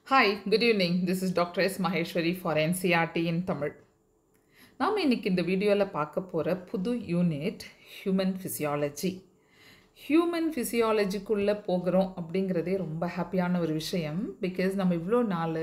Hi, good evening. This is Dr. S. Maheshwari for NCRT in Tamil. நாம் இன்னைக்கு இந்த வீடியோவில் பார்க்க போகிற புது யூனிட் ஹியூமன் ஃபிசியாலஜி ஹியூமன் ஃபிசியாலஜிக்குள்ளே போகிறோம் அப்படிங்கிறதே ரொம்ப ஹாப்பியான ஒரு விஷயம் பிகாஸ் நம்ம இவ்வளோ நாள்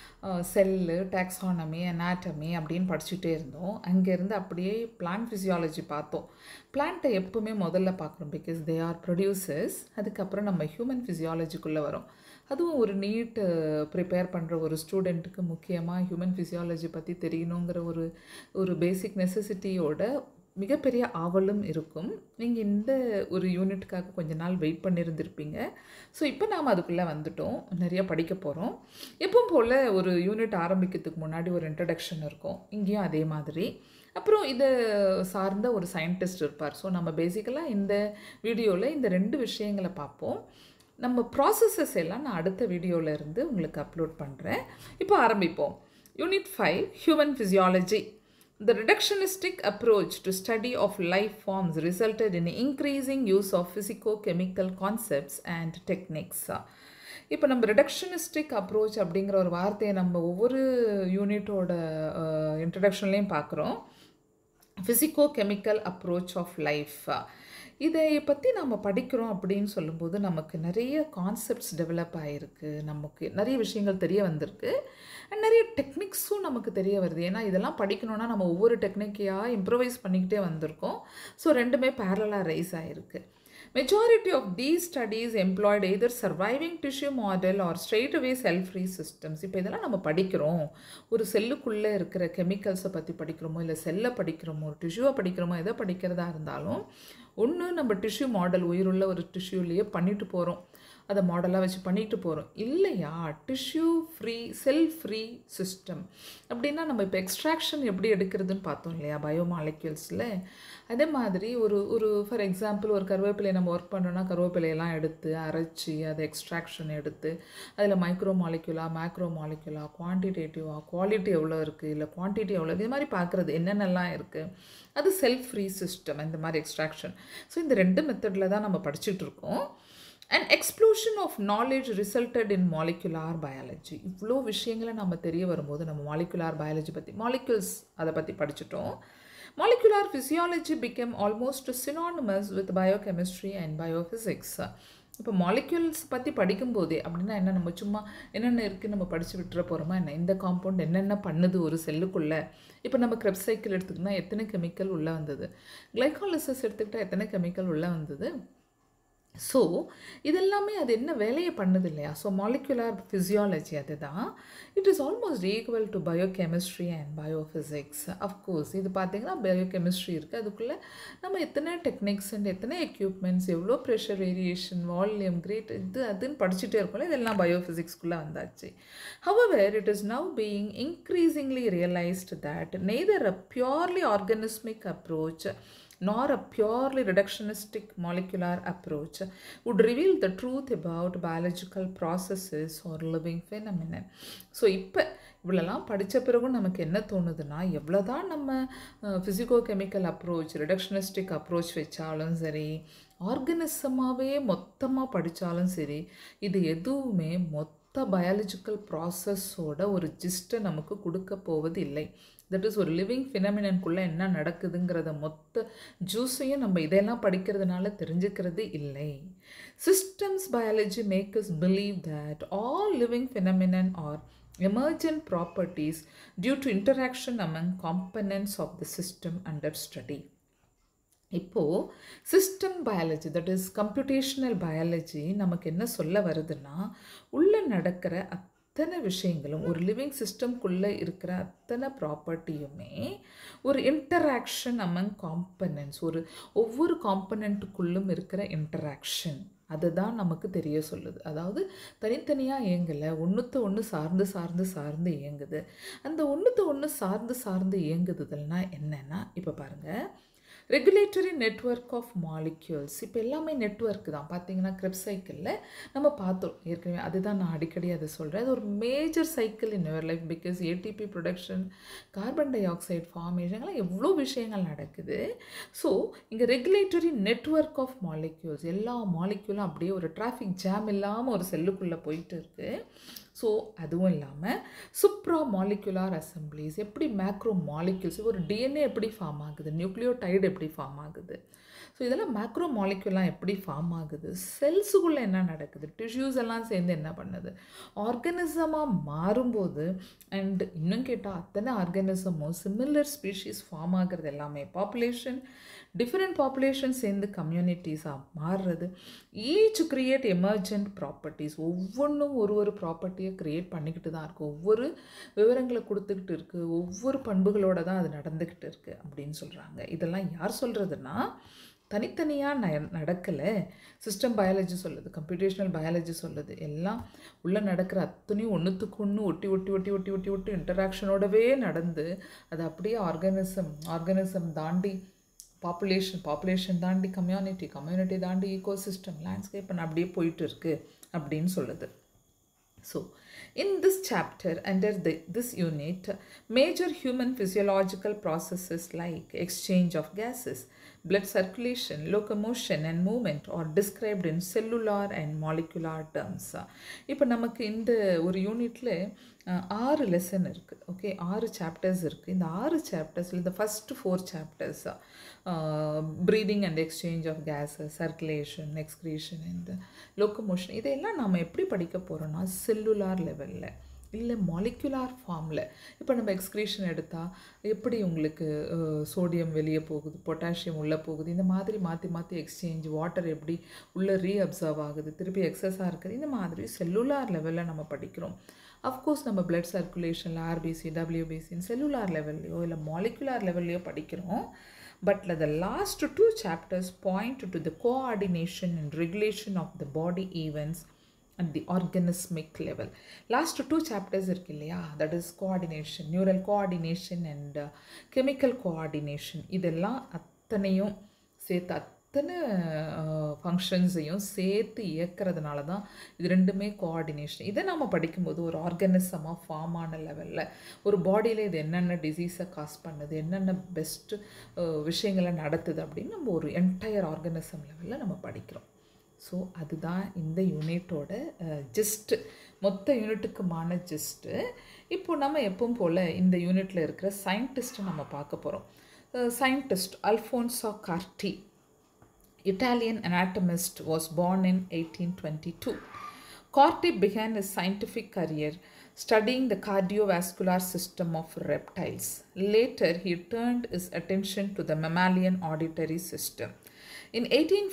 செல்லு டாக்ஸானமி அனாட்டமி அப்படின்னு படிச்சுட்டே இருந்தோம் அங்கேருந்து அப்படியே பிளான்ட் ஃபிசியாலஜி பார்த்தோம் பிளான்ட்டை எப்பவுமே முதல்ல பார்க்குறோம் பிகாஸ் தே ஆர் ப்ரொடியூசர்ஸ் அதுக்கப்புறம் நம்ம ஹியூமன் ஃபிசியாலஜிக்குள்ளே வரோம் அதுவும் ஒரு நீட் ப்ரிப்பேர் பண்ணுற ஒரு ஸ்டூடெண்ட்டுக்கு முக்கியமாக ஹியூமன் ஃபிசியாலஜி பற்றி தெரியணுங்கிற ஒரு ஒரு பேசிக் நெசசிட்டியோட மிகப்பெரிய ஆவலும் இருக்கும் நீங்கள் இந்த ஒரு யூனிட்டுக்காக கொஞ்ச நாள் வெயிட் பண்ணியிருந்திருப்பீங்க ஸோ இப்போ நாம் அதுக்குள்ளே வந்துட்டோம் நிறைய படிக்க போகிறோம் எப்பவும் போல் ஒரு யூனிட் ஆரம்பிக்கிறதுக்கு முன்னாடி ஒரு இன்ட்ரடக்ஷன் இருக்கும் இங்கேயும் அதே மாதிரி அப்புறம் இதை சார்ந்த ஒரு சயின்டிஸ்ட் இருப்பார் ஸோ நம்ம பேசிக்கலாக இந்த வீடியோவில் இந்த ரெண்டு விஷயங்களை பார்ப்போம் நம்ம ப்ராசஸஸ் எல்லாம் நான் அடுத்த வீடியோவில் இருந்து உங்களுக்கு அப்லோட் பண்ணுறேன் இப்போ ஆரம்பிப்போம் unit five human physiology The reductionistic approach to study of life forms resulted in increasing use of physico-chemical concepts and techniques. இப்போ நம்ம ரிடக்ஷனிஸ்டிக் அப்ரோச் அப்படிங்கிற ஒரு வார்த்தையை நம்ம ஒவ்வொரு யூனிட்டோட இன்ட்ரடக்ஷன்லேயும் பார்க்குறோம் physico chemical approach of life இதை பற்றி நம்ம படிக்கிறோம் அப்படின்னு சொல்லும்போது நமக்கு நிறைய கான்செப்ட்ஸ் டெவலப் ஆகிருக்கு நமக்கு நிறைய விஷயங்கள் தெரிய வந்திருக்கு அண்ட் நிறைய டெக்னிக்ஸும் நமக்கு தெரிய வருது ஏன்னா இதெல்லாம் படிக்கணும்னா நம்ம ஒவ்வொரு டெக்னிக்கையாக இம்ப்ரவைஸ் பண்ணிக்கிட்டே வந்திருக்கோம் ஸோ ரெண்டுமே பேரலாக ரைஸ் ஆகிருக்கு Majority of these studies employed either surviving tissue model or straight away cell free systems இப்போ இதெல்லாம் நம்ம படிக்கிறோம் ஒரு செல்லுக்குள்ளே இருக்கிற கெமிக்கல்ஸை பற்றி படிக்கிறோமோ இல்லை செல்லை படிக்கிறோமோ ஒரு டிஷ்யூவை படிக்கிறோமோ எதை படிக்கிறதா இருந்தாலும் ஒன்று நம்ம டிஷ்யூ மாடல் உயிருள்ள ஒரு டிஷ்யூலேயே பண்ணிட்டு போகிறோம் அதை மாடலாக வச்சு பண்ணிட்டு போகிறோம் இல்லையா tissue free cell free system அப்படின்னா நம்ம இப்போ எக்ஸ்ட்ராக்ஷன் எப்படி எடுக்கிறதுன்னு பார்த்தோம் இல்லையா பயோமாலிக்யூல்ஸில் அதே மாதிரி ஒரு ஒரு ஃபார் எக்ஸாம்பிள் ஒரு கருவேப்பிலையை நம்ம ஒர்க் பண்ணுறோன்னா கருவேப்பிலையெல்லாம் எடுத்து அரைச்சி அதை எக்ஸ்ட்ராக்ஷன் எடுத்து அதில் மைக்ரோ மாலிக்யூலா மேக்ரோ மாலிக்யூலா குவான்டிடேட்டிவா குவாலிட்டி எவ்வளோ இருக்குது இல்லை குவான்டிட்டி எவ்வளோ இது மாதிரி பார்க்குறது என்னென்னலாம் இருக்குது அது செல்ஃப் ஃப்ரீ சிஸ்டம் இந்த மாதிரி எக்ஸ்ட்ராக்ஷன் ஸோ இந்த ரெண்டு மெத்தடில் தான் நம்ம படிச்சுட்டு இருக்கோம் and explosion of knowledge resulted in molecular biology இவ்வளோ விஷயங்களை நம்ம தெரிய வரும்போது நம்ம மாலிகுலார் பயாலஜி பற்றி மாலிகுல்ஸ் அதை பற்றி படிச்சுட்டோம் molecular physiology become almost synonymous with biochemistry and biophysics இப்போ மாலிக்யூல்ஸ் பற்றி படிக்கும்போதே அப்படின்னா என்ன நம்ம சும்மா என்னென்ன இருக்குது நம்ம படித்து விட்டுற போகிறோமா என்ன இந்த காம்பவுண்ட் என்னென்ன பண்ணுது ஒரு செல்லுக்குள்ளே இப்போ நம்ம க்ரெப் சைக்கிள் எடுத்துக்கிட்டால் எத்தனை கெமிக்கல் உள்ளே வந்தது கிளைகாலிசஸ் எடுத்துக்கிட்டால் எத்தனை கெமிக்கல் உள்ளே வந்தது ஸோ இதெல்லாமே அது என்ன வேலையை பண்ணுது இல்லையா ஸோ மாலிகுலார் ஃபிசியாலஜி அதுதான் it is almost equal to biochemistry and biophysics of course இது பார்த்திங்கன்னா பயோகெமிஸ்ட்ரி இருக்குது அதுக்குள்ளே நம்ம எத்தனை டெக்னிக்ஸ் அண்ட் எத்தனை எக்யூப்மெண்ட்ஸ் எவ்வளோ ப்ரெஷர் வேரியேஷன் வால்யூம் கிரேட் இது அதுன்னு படிச்சுட்டே இருக்கோம்ல இதெல்லாம் பயோஃபிசிக்ஸ்குள்ளே வந்தாச்சு however it is now being increasingly realized that neither a purely organismic approach nor a purely reductionistic molecular approach would reveal the truth about biological processes or living phenomenon. So இப்போ இவ்வளோலாம் படித்த பிறகும் நமக்கு என்ன தோணுதுன்னா எவ்வளோ தான் நம்ம physico chemical approach reductionistic approach வச்சாலும் சரி ஆர்கனிசமாகவே மொத்தமாக படித்தாலும் சரி இது எதுவுமே மொத்த பயாலஜிக்கல் ப்ராசஸோட ஒரு ஜிஸ்ட்டை நமக்கு கொடுக்க போவது இல்லை தட் இஸ் ஒரு லிவிங் ஃபினமினனுக்குள்ளே என்ன நடக்குதுங்கிறத மொத்த ஜூஸையும் நம்ம இதெல்லாம் படிக்கிறதுனால தெரிஞ்சுக்கிறது இல்லை systems biology make is believe that all living phenomenon are emergent properties due to interaction among components of the system under study. இப்போது system biology that is computational biology நமக்கு என்ன சொல்ல வருதுன்னா உள்ளே நடக்கிற அத்தனை விஷயங்களும் ஒரு லிவிங் சிஸ்டம்குள்ளே இருக்கிற அத்தனை ப்ராப்பர்ட்டியுமே ஒரு இன்டராக்ஷன் அமங் காம்பனன்ட்ஸ் ஒரு ஒவ்வொரு காம்பனண்ட்டுக்குள்ளும் இருக்கிற இன்டராக்ஷன் அதுதான் நமக்கு தெரிய சொல்லுது அதாவது தனித்தனியாக இயங்கலை ஒன்றுத்த ஒன்று சார்ந்து சார்ந்து சார்ந்து இயங்குது அந்த ஒன்றுத்த ஒன்று சார்ந்து சார்ந்து இயங்குதுன்னா என்னென்னா இப்போ பாருங்கள் ரெகுலேட்டரி நெட்ஒர்க் ஆஃப் மாலிக்யூல்ஸ் இப்போ எல்லாமே நெட்ஒர்க் தான் பார்த்தீங்கன்னா க்ரெப் சைக்கிளில் நம்ம பார்த்தோம் ஏற்கனவே அதுதான் நான் அடிக்கடி அதை சொல்கிறேன் அது ஒரு major cycle in your life because ATP production carbon dioxide ஃபார்மேஷன்லாம் எவ்வளோ விஷயங்கள் நடக்குது ஸோ இங்கே ரெகுலேட்டரி நெட்ஒர்க் ஆஃப் மாலிக்யூல்ஸ் எல்லா மாலிக்யூலும் அப்படியே ஒரு டிராஃபிக் ஜாம் இல்லாமல் ஒரு செல்லுக்குள்ளே போயிட்டு இருக்குது ஸோ அதுவும் இல்லாமல் சுப்ரா மாலிகுலார் அசம்பிளிஸ் எப்படி மேக்ரோ மாலிக்யூல்ஸ் ஒரு டிஎன்ஏ எப்படி ஃபார்ம் ஆகுது நியூக்ளியோடைடு எப்படி ஃபார்ம் ஆகுது ஸோ இதெல்லாம் மேக்ரோ மாலிகுலாம் எப்படி ஃபார்ம் ஆகுது செல்ஸுக்குள்ளே என்ன நடக்குது டிஷ்யூஸ் எல்லாம் சேர்ந்து என்ன பண்ணுது ஆர்கனிசமாக மாறும்போது அண்ட் இன்னும் கேட்டால் அத்தனை ஆர்கனிசமும் சிமிலர் ஸ்பீஷீஸ் ஃபார்ம் ஆகிறது எல்லாமே பாப்புலேஷன் டிஃப்ரெண்ட் பாப்புலேஷன் சேர்ந்து கம்யூனிட்டிஸாக மாறுறது ஈச் கிரியேட் எமர்ஜென்ட் ப்ராப்பர்ட்டிஸ் ஒவ்வொன்றும் ஒரு ஒரு ப்ராப்பர்ட்டியை க்ரியேட் பண்ணிக்கிட்டு தான் இருக்குது ஒவ்வொரு விவரங்களை கொடுத்துக்கிட்டு இருக்குது ஒவ்வொரு பண்புகளோட தான் அது நடந்துக்கிட்டு இருக்குது அப்படின்னு சொல்கிறாங்க இதெல்லாம் யார் சொல்கிறதுனா தனித்தனியாக ந நடக்கலை சிஸ்டம் பயாலஜி சொல்லுது கம்ப்யூட்டேஷனல் பயாலஜி சொல்லுது எல்லாம் உள்ளே நடக்கிற அத்தனையும் ஒன்றுத்துக்கு ஒன்று ஒட்டி ஒட்டி ஒட்டி ஒட்டி ஒட்டி ஒட்டி இன்டராக்ஷனோடவே நடந்து அது அப்படியே ஆர்கானிசம் ஆர்கானிசம் தாண்டி பாப்புலேஷன் பாப்புலேஷன் தாண்டி கம்யூனிட்டி கம்யூனிட்டி தாண்டி ஈகோசிஸ்டம் லேண்ட்ஸ்கேப் அப்படியே போயிட்டு இருக்கு அப்படின்னு சொல்லுது So, in this chapter, under the, this unit, major human physiological processes like exchange of gases, blood circulation, locomotion, and movement are described in cellular and molecular terms. இப்போ நமக்கு இந்த ஒரு யூனிட்டில் ஆறு லெசன் இருக்குது ஓகே ஆறு சாப்டர்ஸ் இருக்குது இந்த ஆறு சாப்டர்ஸில் இந்த first four chapters breathing and exchange of gases circulation excretion and locomotion இதையெல்லாம் நம்ம எப்படி படிக்க போகிறோம்னா செல்லுலார் லெவலில் இல்லை மாலிகுலார் ஃபார்மில் இப்போ நம்ம எக்ஸ்க்ரீஷன் எடுத்தால் எப்படி உங்களுக்கு சோடியம் வெளியே போகுது பொட்டாசியம் உள்ளே போகுது இந்த மாதிரி மாற்றி மாற்றி எக்ஸ்சேஞ்ச் வாட்டர் எப்படி உள்ளே ரீஅப்சர்வ் ஆகுது திருப்பி எக்ஸஸாக இருக்குது இந்த மாதிரி செல்லுலார் லெவலில் நம்ம படிக்கிறோம் அஃப்கோர்ஸ் நம்ம பிளட் சர்க்குலேஷனில் ஆர்பிசி டபிள்யூபிசின்னு செல்லுலார் லெவல்லையோ இல்லை மாலிகுலார் லெவல்லையோ படிக்கிறோம் but the last two chapters point to the coordination and regulation of the body events at the organismic level last two chapters இருக்கு இல்லையா that is coordination neural coordination and uh, chemical coordination இதெல்லாம் அத்தனையும் சேர்த்து அத்தனை ஃபங்க்ஷன்ஸையும் சேர்த்து இயக்கிறதுனால தான் இது ரெண்டுமே கோஆர்டினேஷன் இதை நம்ம படிக்கும்போது ஒரு ஆர்கனிசமாக ஃபார்ம் ஆன லெவலில் ஒரு பாடியில் இது என்னென்ன டிசீஸை காஸ் பண்ணுது என்னென்ன பெஸ்ட்டு விஷயங்களை நடத்துது அப்படின்னு நம்ம ஒரு என்டையர் ஆர்கனிசம் லெவலில் நம்ம படிக்கிறோம் ஸோ அதுதான் இந்த யூனிட்டோட ஜஸ்ட்டு மொத்த யூனிட்டுக்குமான ஜஸ்ட்டு இப்போ நம்ம எப்பவும் போல் இந்த யூனிட்டில் இருக்கிற சயின்டிஸ்ட்டை நம்ம பார்க்க போகிறோம் scientist Alfonso Carti, Italian anatomist, was born in 1822. Corti began his scientific career studying the cardiovascular system of reptiles. Later, he turned his attention to the mammalian auditory system. In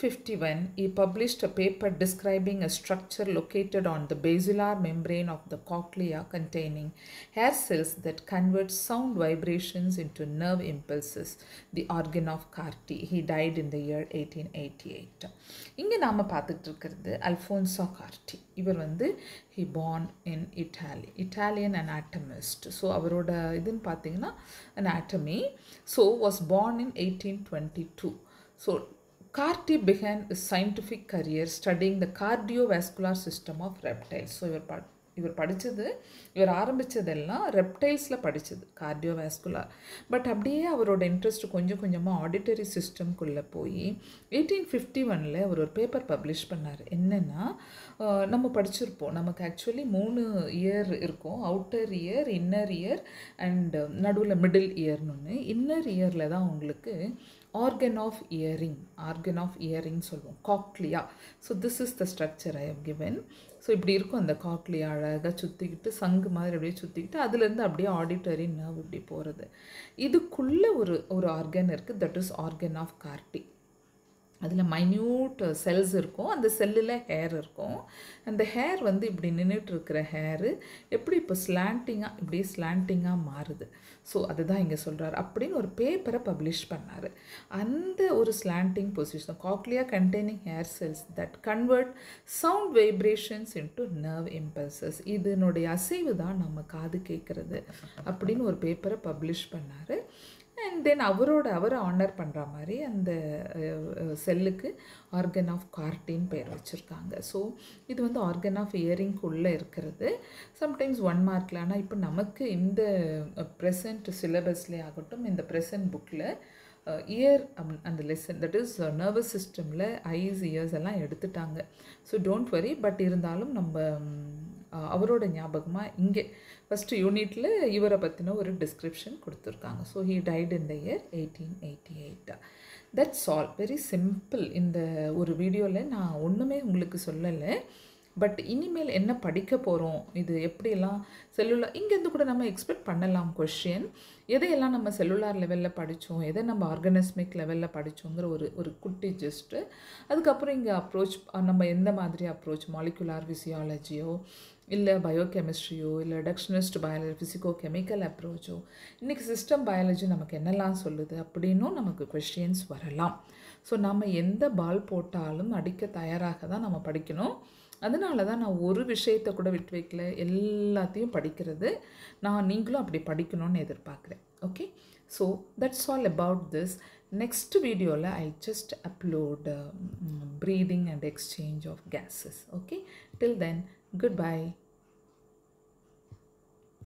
1851, he published a paper describing a structure located on the basilar membrane of the cochlea containing hair cells that convert sound vibrations into nerve impulses, the organ of Carti. He died in the year 1888. இங்கே நாம் பார்த்துட்டு இருக்கிறது Alphonsa Corti இவர் வந்து he born in Italy Italian anatomist so அவரோட இதுன்னு பார்த்தீங்கன்னா anatomy so was born in eighteen twenty two so Carty began his scientific career studying the cardiovascular system of reptiles. So இவர் ப இவர் படித்தது இவர் ஆரம்பித்ததெல்லாம் ரெப்டைல்ஸில் படித்தது கார்டியோவாஸ்குலார் பட் அப்படியே அவரோட இன்ட்ரெஸ்ட் கொஞ்சம் கொஞ்சமாக ஆடிட்டரி சிஸ்டம்குள்ளே போய் எயிட்டீன் ஃபிஃப்டி ஒனில் அவர் ஒரு பேப்பர் பப்ளிஷ் பண்ணார் என்னென்னா நம்ம படிச்சிருப்போம் நமக்கு ஆக்சுவலி மூணு இயர் இருக்கும் outer ear inner ear and நடுவில் மிடில் இயர்னு ஒன்று இன்னர் இயரில் தான் உங்களுக்கு organ of hearing organ of hearing சொல்லுவோம் cochlea so this is the structure I have given so இப்படி இருக்கும் அந்த காக்லியா அழகாக சுற்றிக்கிட்டு சங்கு மாதிரி அப்படியே சுற்றிக்கிட்டு அதுலேருந்து அப்படியே ஆடிட்டரி நர்வ் இப்படி போகிறது இதுக்குள்ளே ஒரு ஒரு ஆர்கன் இருக்குது that is organ of Corti அதில் மைன்யூட் செல்ஸ் இருக்கும் அந்த செல்லில் ஹேர் இருக்கும் அந்த ஹேர் வந்து இப்படி நின்றுட்டு இருக்கிற ஹேரு எப்படி இப்போ ஸ்லாண்டிங்காக இப்படி ஸ்லாண்டிங்காக மாறுது ஸோ அதுதான் இங்கே சொல்கிறார் அப்படின்னு ஒரு பேப்பரை பப்ளிஷ் பண்ணார் அந்த ஒரு slanting position cochlea containing hair cells that convert sound vibrations into nerve impulses இதனுடைய அசைவு தான் நம்ம காது கேட்குறது அப்படின்னு ஒரு பேப்பரை பப்ளிஷ் பண்ணார் அண்ட் தென் அவரோட அவரை ஆனர் பண்ணுற மாதிரி அந்த செல்லுக்கு ஆர்கன் ஆஃப் கார்டின் பேர் வச்சுருக்காங்க ஸோ இது வந்து ஆர்கன் ஆஃப் இயரிங்குள்ளே இருக்கிறது சம்டைம்ஸ் ஒன் மார்க்கில் ஆனால் இப்போ நமக்கு இந்த ப்ரெசண்ட் சிலபஸ்லேயே ஆகட்டும் இந்த ப்ரெசன்ட் புக்கில் இயர் அந்த லெசன் தட் இஸ் நர்வஸ் சிஸ்டமில் ஐஸ் இயர்ஸ் எல்லாம் எடுத்துட்டாங்க ஸோ டோன்ட் வரி பட் இருந்தாலும் நம்ம அவரோட ஞாபகமாக இங்கே ஃபஸ்ட்டு யூனிட்டில் இவரை பற்றின ஒரு டிஸ்கிரிப்ஷன் கொடுத்துருக்காங்க so he died in the year eighteen eighty eight that's all very simple இந்த ஒரு வீடியோவில் நான் ஒன்றுமே உங்களுக்கு சொல்லலை பட் இனிமேல் என்ன படிக்க போகிறோம் இது எப்படியெல்லாம் செல்லுலார் இங்கேருந்து கூட நம்ம எக்ஸ்பெக்ட் பண்ணலாம் கொஷின் எதையெல்லாம் நம்ம செல்லுலார் லெவலில் படித்தோம் எதை நம்ம ஆர்கனிஸ்மிக் லெவலில் படித்தோங்கிற ஒரு ஒரு குட்டி ஜஸ்ட்டு அதுக்கப்புறம் இங்கே அப்ரோச் நம்ம எந்த மாதிரி அப்ரோச் மாலிகுலார் ஃபிசியாலஜியோ இல்லை பயோகெமிஸ்ட்ரியோ இல்லை ரெடக்ஷனிஸ்ட் பயாலஜி ஃபிசிக்கோ கெமிக்கல் அப்ரோச்சோ இன்றைக்கி சிஸ்டம் பயாலஜி நமக்கு என்னெல்லாம் சொல்லுது அப்படின்னும் நமக்கு கொஷின்ஸ் வரலாம் ஸோ நம்ம எந்த பால் போட்டாலும் அடிக்க தயாராக தான் நம்ம படிக்கணும் அதனால தான் நான் ஒரு விஷயத்தை கூட விட்டு வைக்கல எல்லாத்தையும் படிக்கிறது நான் நீங்களும் அப்படி படிக்கணும்னு எதிர்பார்க்குறேன் okay so that's all about this next வீடியோவில் I just upload breathing and exchange of gases okay till then good by